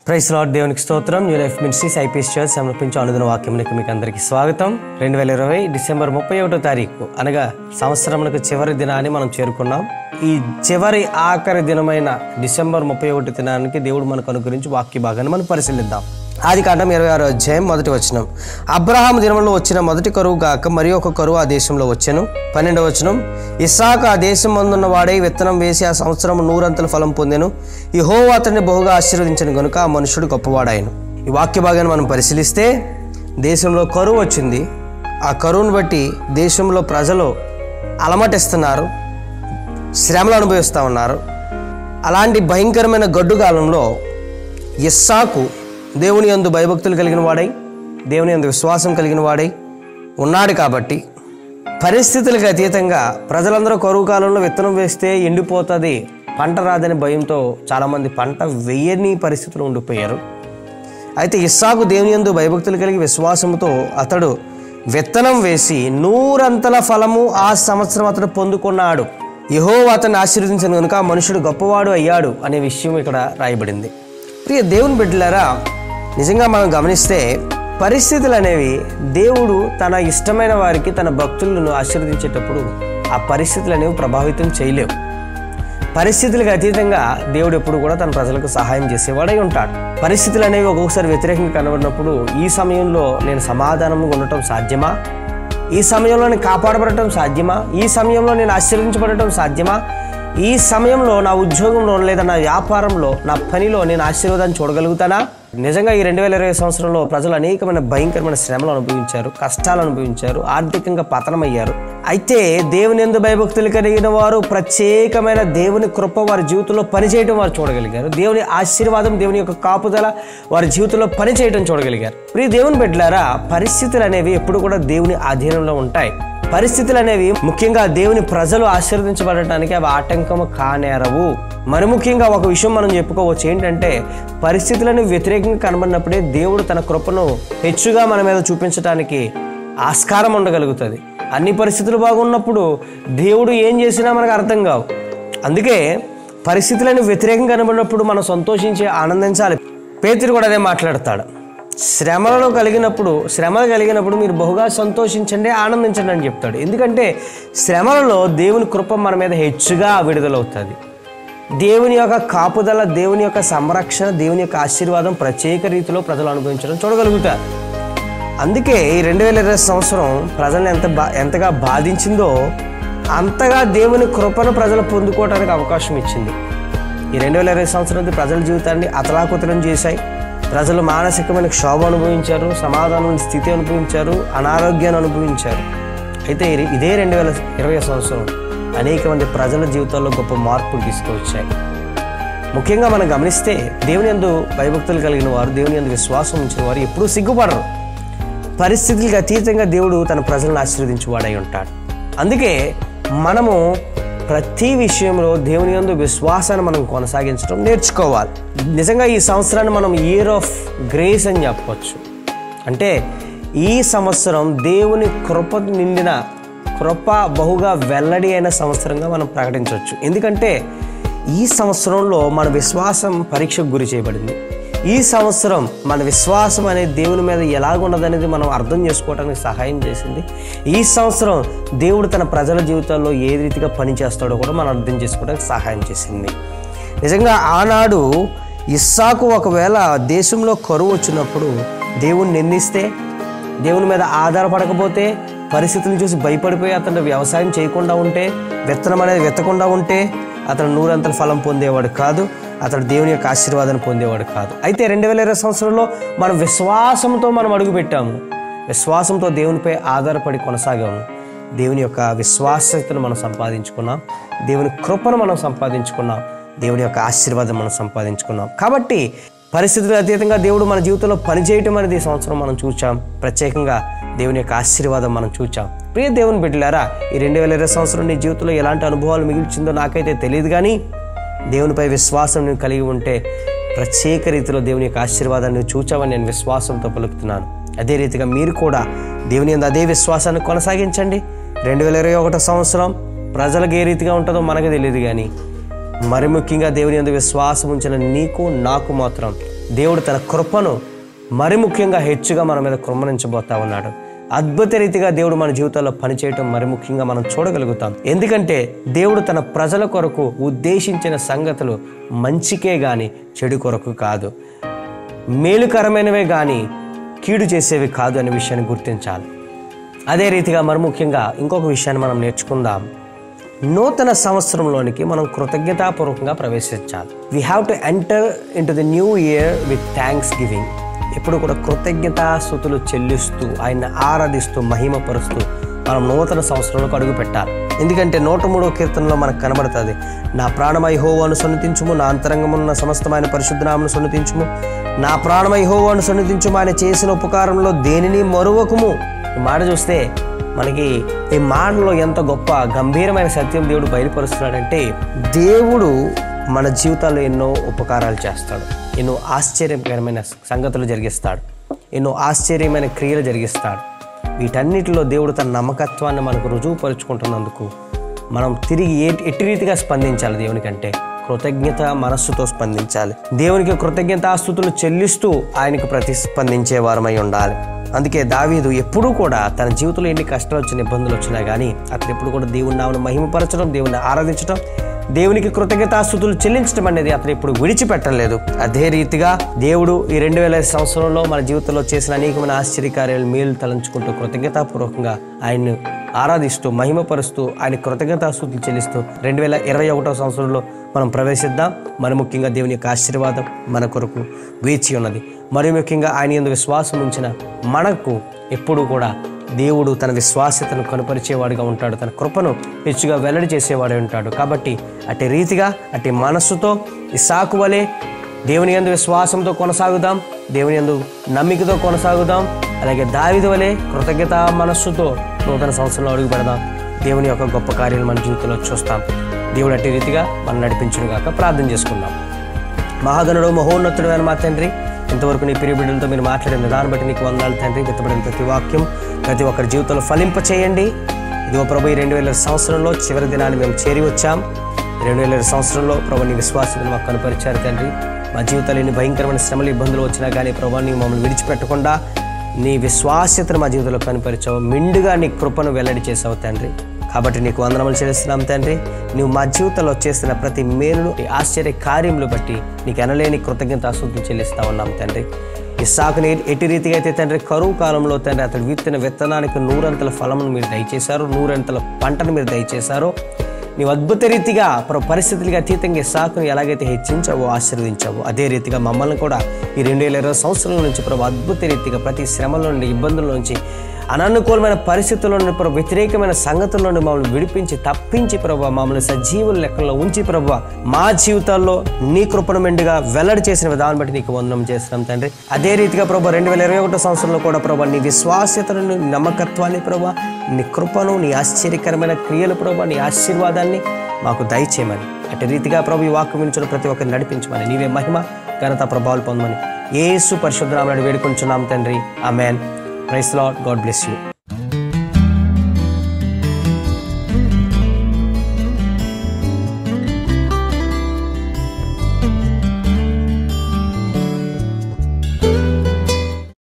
price lord దేవునికి స్తోత్రం new life ministries IPS church సమర్పించే అనుదిన వాక్యమునికి మీకు అందరికీ స్వాగతం రెండు వేల ఇరవై డిసెంబర్ ముప్పై ఒకటో తారీఖు అనగా సంవత్సరములకు చివరి దినాన్ని మనం చేరుకున్నాం ఈ చివరి ఆఖరి దినమైన డిసెంబర్ ముప్పై ఒకటి దినానికి దేవుడు మనకు అనుగురించి వాక్య భాగాన్ని మనం పరిశీలిద్దాం ఆది కాండం ఇరవై ఆరో అధ్యాయం మొదటి వచనం అబ్రహాం దినంలో వచ్చిన మొదటి కరువు గాక మరి ఒక కరువు ఆ దేశంలో వచ్చెను పన్నెండవ వచనం ఇస్సాకు ఆ దేశం మందున్న వాడై విత్తనం వేసి ఆ సంవత్సరం నూరంతల ఫలం పొందెను ఈ హో అతన్ని బహుగా ఆశీర్వదించిన గనుక ఆ మనుషుడు గొప్పవాడాయను ఈ వాక్య భాగాన్ని మనం పరిశీలిస్తే దేశంలో కరువు వచ్చింది ఆ కరువును బట్టి దేశంలో ప్రజలు అలమటిస్తున్నారు శ్రమలు అనుభవిస్తూ ఉన్నారు అలాంటి భయంకరమైన గడ్డు కాలంలో ఇస్సాకు దేవుని యందు భయభక్తులు కలిగిన వాడై దేవుని యందు విశ్వాసం కలిగిన వాడై ఉన్నాడు కాబట్టి పరిస్థితులకు అతీతంగా ప్రజలందరూ కరువు కాలంలో విత్తనం వేస్తే ఎండిపోతుంది పంట రాదని భయంతో చాలామంది పంట వేయని పరిస్థితులు ఉండిపోయారు అయితే ఇస్సాకు దేవుని యందు భయభక్తులు కలిగి విశ్వాసంతో అతడు విత్తనం వేసి నూరంతల ఫలము ఆ సంవత్సరం అతడు పొందుకున్నాడు యహో అతన్ని ఆశీర్వదించిన కనుక ఆ మనుషుడు గొప్పవాడు అయ్యాడు అనే విషయం ఇక్కడ రాయబడింది ప్రియ దేవుని బిడ్డలారా నిజంగా మనం గమనిస్తే పరిస్థితులు అనేవి దేవుడు తన ఇష్టమైన వారికి తన భక్తులను ఆశీర్వదించేటప్పుడు ఆ పరిస్థితులు అనేవి ప్రభావితం చేయలేవు పరిస్థితులకు అతీతంగా దేవుడు ఎప్పుడు కూడా తన ప్రజలకు సహాయం చేసేవాడై ఉంటాడు పరిస్థితులు అనేవి ఒక్కొక్కసారి వ్యతిరేకంగా కనబడినప్పుడు ఈ సమయంలో నేను సమాధానంగా ఉండటం సాధ్యమా ఈ సమయంలో నేను కాపాడబడటం సాధ్యమా ఈ సమయంలో నేను ఆశీర్వదించబడటం సాధ్యమా ఈ సమయంలో నా ఉద్యోగంలో లేదా నా వ్యాపారంలో నా పనిలో నేను ఆశీర్వాదాన్ని చూడగలుగుతానా నిజంగా ఈ రెండు వేల ఇరవై సంవత్సరంలో ప్రజలు అనేకమైన భయంకరమైన శ్రమలు అనుభవించారు కష్టాలు అనుభవించారు ఆర్థికంగా పతనమయ్యారు అయితే దేవుని ఎందు భయభక్తులు కలిగిన వారు ప్రత్యేకమైన దేవుని కృప వారి జీవితంలో పనిచేయడం వారు చూడగలిగారు దేవుని ఆశీర్వాదం దేవుని యొక్క కాపుదల వారి జీవితంలో పనిచేయడం చూడగలిగారు ప్రియ దేవుని బిడ్డలారా పరిస్థితులు అనేవి ఎప్పుడు కూడా దేవుని అధీనంలో ఉంటాయి పరిస్థితులు అనేవి ముఖ్యంగా దేవుని ప్రజలు ఆశీర్వదించబడటానికి అవి ఆటంకము కానేరవు మరి ముఖ్యంగా ఒక విషయం మనం చెప్పుకోవచ్చు ఏంటంటే పరిస్థితులను వ్యతిరేకంగా కనబడినప్పుడే దేవుడు తన కృపను హెచ్చుగా మన మీద చూపించడానికి ఆస్కారం ఉండగలుగుతుంది అన్ని పరిస్థితులు బాగున్నప్పుడు దేవుడు ఏం చేసినా మనకు అర్థం కావు అందుకే పరిస్థితులను వ్యతిరేకంగా కనబడినప్పుడు మనం సంతోషించి ఆనందించాలి పేతురు కూడా అదే మాట్లాడతాడు శ్రమలను కలిగినప్పుడు శ్రమలు కలిగినప్పుడు మీరు బహుగా సంతోషించండి ఆనందించండి అని చెప్తాడు ఎందుకంటే శ్రమలలో దేవుని కృప మన మీద హెచ్చుగా విడుదలవుతుంది దేవుని యొక్క కాపుదల దేవుని యొక్క సంరక్షణ దేవుని యొక్క ఆశీర్వాదం ప్రత్యేక రీతిలో ప్రజలు అనుభవించడం చూడగలుగుతారు అందుకే ఈ రెండు వేల ఇరవై సంవత్సరం ప్రజల్ని ఎంత బా ఎంతగా బాధించిందో అంతగా దేవుని కృపను ప్రజలు పొందుకోవడానికి అవకాశం ఇచ్చింది ఈ రెండు వేల ఇరవై సంవత్సరం ప్రజల జీవితాన్ని అతలాకుతలం చేశాయి ప్రజలు మానసికమైన క్షోభ అనుభవించారు సమాధానం స్థితి అనుభవించారు అనారోగ్యాన్ని అనుభవించారు అయితే ఇది- ఇదే రెండు వేల ఇరవై సంవత్సరం అనేక మంది ప్రజల జీవితాల్లో గొప్ప మార్పులు తీసుకువచ్చాయి ముఖ్యంగా మనం గమనిస్తే దేవుని యందు భయభక్తులు కలిగిన వారు దేవుని యందు విశ్వాసం ఉంచిన వారు ఎప్పుడూ సిగ్గుపడరు పరిస్థితులకు అతీతంగా దేవుడు తన ప్రజలను ఆశీర్వదించేవాడై ఉంటాడు అందుకే మనము ప్రతి విషయంలో దేవుని యందు విశ్వాసాన్ని మనం కొనసాగించడం నేర్చుకోవాలి నిజంగా ఈ సంవత్సరాన్ని మనం ఇయర్ ఆఫ్ గ్రేస్ అని చెప్పవచ్చు అంటే ఈ సంవత్సరం దేవుని కృప నిండిన కృప బహుగా వెల్లడి అయిన సంవత్సరంగా మనం ప్రకటించవచ్చు ఎందుకంటే ఈ సంవత్సరంలో మన విశ్వాసం పరీక్షకు గురి చేయబడింది ఈ సంవత్సరం మన విశ్వాసం అనేది దేవుని మీద ఎలాగున్నదనేది మనం అర్థం చేసుకోవడానికి సహాయం చేసింది ఈ సంవత్సరం దేవుడు తన ప్రజల జీవితాల్లో ఏ రీతిగా పనిచేస్తాడో కూడా మనం అర్థం చేసుకోవడానికి సహాయం చేసింది నిజంగా ఆనాడు ఇస్సాకు ఒకవేళ దేశంలో కరువు వచ్చినప్పుడు దేవుణ్ణి నిందిస్తే దేవుని మీద ఆధారపడకపోతే పరిస్థితులను చూసి భయపడిపోయి అతను వ్యవసాయం చేయకుండా ఉంటే విత్తనం అనేది విత్తకుండా ఉంటే అతను నూరంతల ఫలం పొందేవాడు కాదు అతడు దేవుని యొక్క ఆశీర్వాదాన్ని పొందేవాడు కాదు అయితే రెండు వేల ఇరవై సంవత్సరంలో మనం విశ్వాసంతో మనం అడుగుపెట్టాము విశ్వాసంతో దేవునిపై ఆధారపడి కొనసాగాము దేవుని యొక్క విశ్వాసతను మనం సంపాదించుకున్నాం దేవుని కృపను మనం సంపాదించుకున్నాం దేవుని యొక్క ఆశీర్వాదం మనం సంపాదించుకున్నాం కాబట్టి పరిస్థితుల అతీతంగా దేవుడు మన జీవితంలో పనిచేయటం అనేది ఈ సంవత్సరం మనం చూచాం ప్రత్యేకంగా దేవుని యొక్క ఆశీర్వాదం మనం చూచాం ప్రియ దేవుని బిడ్డలారా ఈ రెండు వేల ఇరవై సంవత్సరం నీ జీవితంలో ఎలాంటి అనుభవాలు మిగిల్చిందో నాకైతే తెలియదు కానీ దేవునిపై విశ్వాసం నువ్వు కలిగి ఉంటే ప్రత్యేక రీతిలో దేవుని యొక్క ఆశీర్వాదాన్ని నువ్వు చూచావని నేను విశ్వాసంతో పలుకుతున్నాను అదే రీతిగా మీరు కూడా దేవుని యందు అదే విశ్వాసాన్ని కొనసాగించండి రెండు వేల ఇరవై ఒకటో సంవత్సరం ప్రజలకు ఏ రీతిగా ఉంటుందో మనకు తెలియదు కానీ మరి ముఖ్యంగా దేవుని యందు విశ్వాసం ఉంచిన నీకు నాకు మాత్రం దేవుడు తన కృపను మరి ముఖ్యంగా హెచ్చుగా మన మీద కృమ్మనించబోతా ఉన్నాడు అద్భుత రీతిగా దేవుడు మన జీవితాల్లో పనిచేయటం మరి ముఖ్యంగా మనం చూడగలుగుతాం ఎందుకంటే దేవుడు తన ప్రజల కొరకు ఉద్దేశించిన సంగతులు మంచికే గాని చెడు కొరకు కాదు మేలుకరమైనవే కానీ కీడు చేసేవి కాదు అనే విషయాన్ని గుర్తించాలి అదే రీతిగా మరి ముఖ్యంగా ఇంకొక విషయాన్ని మనం నేర్చుకుందాం నూతన సంవత్సరంలోనికి మనం కృతజ్ఞతాపూర్వకంగా ప్రవేశించాలి we have to enter into the new year with thanksgiving ఎప్పుడు కూడా కృతజ్ఞతాస్థుతులు చెల్లిస్తూ ఆయన ఆరాధిస్తూ మహిమపరుస్తూ మనం నూతన సంవత్సరంలోకి అడుగు పెట్టాలి ఎందుకంటే నూట మూడో కీర్తనలో మనకు కనబడుతుంది నా ప్రాణమై హోవాను సన్నిధించుము నా అంతరంగమున్న సమస్తమైన పరిశుద్ధనామను సన్నిధించుము నా ప్రాణమై హోవాను సన్నిధించుము ఆయన చేసిన ఉపకారంలో దేనిని మరువకుము ఈ మాట చూస్తే మనకి ఈ మాటలో ఎంత గొప్ప గంభీరమైన సత్యం దేవుడు బయలుపరుస్తున్నాడంటే దేవుడు మన జీవితాల్లో ఎన్నో ఉపకారాలు చేస్తాడు ఎన్నో ఆశ్చర్యకరమైన సంగతులు జరిగిస్తాడు ఎన్నో ఆశ్చర్యమైన క్రియలు జరిగిస్తాడు వీటన్నిటిలో దేవుడు తన నమ్మకత్వాన్ని మనకు రుజువుపరుచుకుంటున్నందుకు మనం తిరిగి ఏ ఎట్టి రీతిగా స్పందించాలి దేవునికంటే కృతజ్ఞత మనస్సుతో స్పందించాలి దేవునికి కృతజ్ఞతాస్థుతులు చెల్లిస్తూ ఆయనకు ప్రతిస్పందించే వారమై ఉండాలి అందుకే దావీదు ఎప్పుడూ కూడా తన జీవితంలో ఎన్ని కష్టాలు వచ్చిన ఇబ్బందులు వచ్చినా కానీ అతను ఎప్పుడు కూడా దేవుని నామను మహిమపరచడం దేవుని ఆరాధించడం దేవునికి కృతజ్ఞతాస్థుతులు చెల్లించడం అనేది అతను ఇప్పుడు విడిచిపెట్టలేదు అదే రీతిగా దేవుడు ఈ రెండు వేల సంవత్సరంలో మన జీవితంలో చేసిన అనేకమైన ఆశ్చర్యకార్యాలు మేలు తలంచుకుంటూ కృతజ్ఞతాపూర్వకంగా ఆయన్ను ఆరాధిస్తూ మహిమపరుస్తూ ఆయన కృతజ్ఞతాస్థుతులు చెల్లిస్తూ రెండు వేల ఇరవై ఒకటో సంవత్సరంలో మనం ప్రవేశిద్దాం మరి ముఖ్యంగా దేవుని యొక్క ఆశీర్వాదం మన కొరకు వేచి ఉన్నది మరి ముఖ్యంగా ఆయన ఎందు విశ్వాసం ఉంచిన మనకు ఎప్పుడూ కూడా దేవుడు తన విశ్వాస్యతను కనుపరిచేవాడిగా ఉంటాడు తన కృపను హెచ్చుగా వెల్లడి చేసేవాడే ఉంటాడు కాబట్టి అట్టి రీతిగా అట్టి మనస్సుతో ఇసాకు వలె దేవుని యందు విశ్వాసంతో కొనసాగుదాం దేవుని యందు నమ్మికతో కొనసాగుదాం అలాగే దావిది వలె కృతజ్ఞత మనస్సుతో నూతన సంవత్సరంలో అడుగు పెడదాం దేవుని యొక్క గొప్ప కార్యాలు మన జీవితంలో చూస్తాం దేవుడు అట్టి రీతిగా మనం నడిపించును గాక ప్రార్థన చేసుకుందాం మహాగణుడు మహోన్నతుడు అని మా తండ్రి ఇంతవరకు నీ ప్రియ బిడ్డలతో మీరు మాట్లాడిన విధానం బట్టి నీకు వందాలు తండ్రి విత్తబడిన ప్రతి వాక్యం ప్రతి ఒక్కరి జీవితంలో ఫలింప చేయండి ఇదిగో ప్రభు ఈ రెండు వేల సంవత్సరంలో చివరి దినాన్ని మేము చేరి వచ్చాం ఈ రెండు వేల సంవత్సరంలో ప్రభు నీ విశ్వాసాన్ని మాకు కనుపరిచారు తండ్రి మా జీవితాలు ఎన్ని భయంకరమైన శ్రమలు ఇబ్బందులు వచ్చినా కానీ ప్రభు నీ మమ్మల్ని విడిచిపెట్టకుండా నీ విశ్వాస్యతను మా జీవితంలో కనిపరిచావు మిండుగా నీ కృపను వెల్లడి చేసావు తండ్రి కాబట్టి నీకు వందనములు చెల్లిస్తున్నాం తండ్రి నువ్వు మా జీవితంలో చేస్తున్న ప్రతి మేలును ఈ ఆశ్చర్య కార్యములు బట్టి నీకు ఎనలేని కృతజ్ఞత ఆసూతులు చెల్లిస్తా ఉన్నాం తండ్రి ఇస్సాకుని ఎట్టి రీతిగా అయితే తండ్రి కరువు కాలంలో తండ్రి అతడు విత్తిన విత్తనానికి నూరంతల ఫలమును మీరు దయచేశారు నూరంతల పంటను మీరు దయచేశారో నీవు అద్భుత రీతిగా ప్ర పరిస్థితులకి అతీతంగా సాకును ఎలాగైతే హెచ్చించావో ఆశీర్వదించావో అదే రీతిగా మమ్మల్ని కూడా ఈ రెండు వేల ఇరవై సంవత్సరాల నుంచి ప్రభు అద్భుత రీతిగా ప్రతి శ్రమల నుండి ఇబ్బందుల నుంచి అననుకూలమైన పరిస్థితుల నుండి ప్రభు వ్యతిరేకమైన సంగతుల నుండి మమ్మల్ని విడిపించి తప్పించి ప్రభు మమ్మల్ని సజీవుల లెక్కల్లో ఉంచి ప్రభు మా జీవితాల్లో నీ కృపను మెండుగా వెల్లడి చేసిన విధానం బట్టి నీకు వందనం చేస్తున్నాం తండ్రి అదే రీతిగా ప్రభు రెండు వేల ఇరవై ఒకటో సంవత్సరంలో కూడా ప్రభు నీ విశ్వాస్యతను నీ నమ్మకత్వాన్ని ప్రభు నీ కృపను నీ ఆశ్చర్యకరమైన క్రియలు ప్రభు నీ ఆశీర్వాదాన్ని మాకు దయచేయమని అటు రీతిగా ప్రభు ఈ వాక్కు వినిచిన ప్రతి ఒక్కరిని నడిపించమని నీవే మహిమ ఘనత ప్రభావాలు పొందమని ఏసు పరిశుద్ధనామని వేడుకుంటున్నాం తండ్రి amen praise lord God bless you